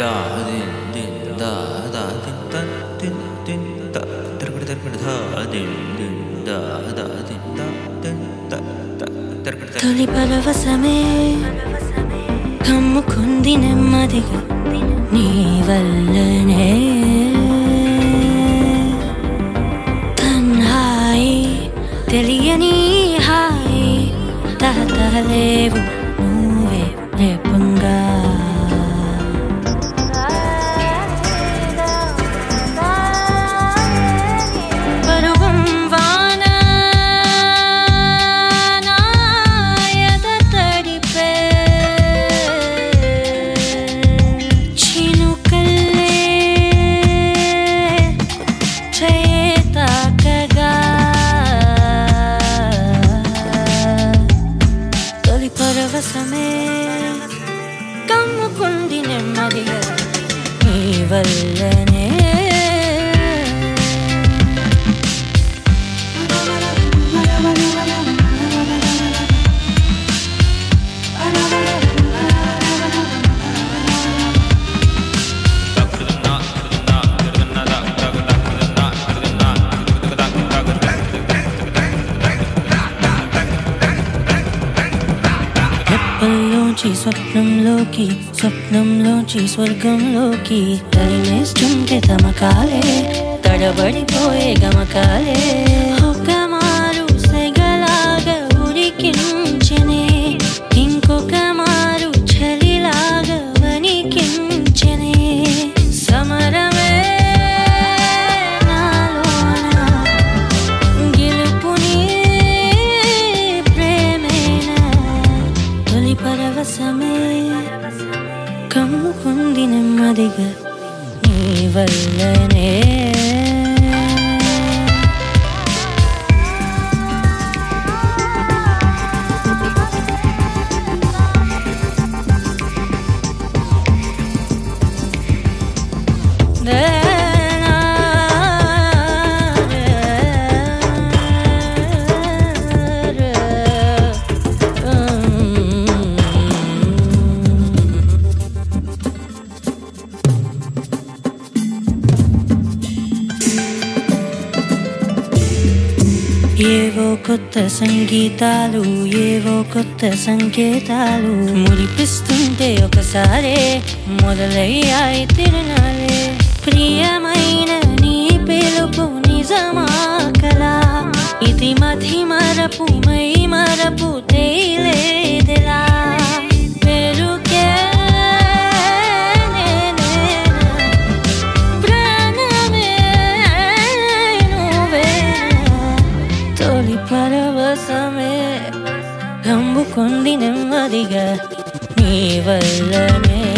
దా దిన్ దిన్ దా దా దిన్ దా దిన్ దిన్ దా తిరగడ తిరగడ దా దిన్ దిన్ దా దా దిన్ దా దిన్ దా దా తిరగడ తిరగడ తొలి పరవశమే కమ్ముకుంది నెమ్మదిగా నీ వల్లనే తన్హాయి తెలియని హాయి తహతహలేవు నువ్వే రేపంగా పరువం వాన నాయద తడిపే చినుకల్లే చేతాకగా తొలి పరవశమే కమ్ముకుంది నెమ్మదిగా నీ వల్లనే రెప్పల్లోంచి స్వప్నంలోకి స్వప్నంలోంచి స్వర్గంలోకి తరిమేస్తుంటే తమకాలే తడబడిపోయే గమకాలే ఒక మారు సెగలాగా ఉరికించనే ఇంకొక మారు చలిలాగా వణికించనే సమరమే నాలోన గెలుపుని ప్రేమేనా తొలి పరవశమే కమ్ముకుంది నెమ్మదిగా నీ వల్లనే ఏవో కొత్త సంగీతాలు ఏవో కొత్త సంకేతాలు మురిపిస్తుంటే ఒకసారే మొదలయ్యాయి తిరణాలే ప్రియమైన నీ పిలుపు నిజమా కలా ఇది మధి మరపు మై మరపు తేలేదెలా పెరుగే నేనేనా ప్రాణమే నువ్వేనా తొలి పరవశమే గంబుకొంది నెమ్మదిగా నీ వల్లనే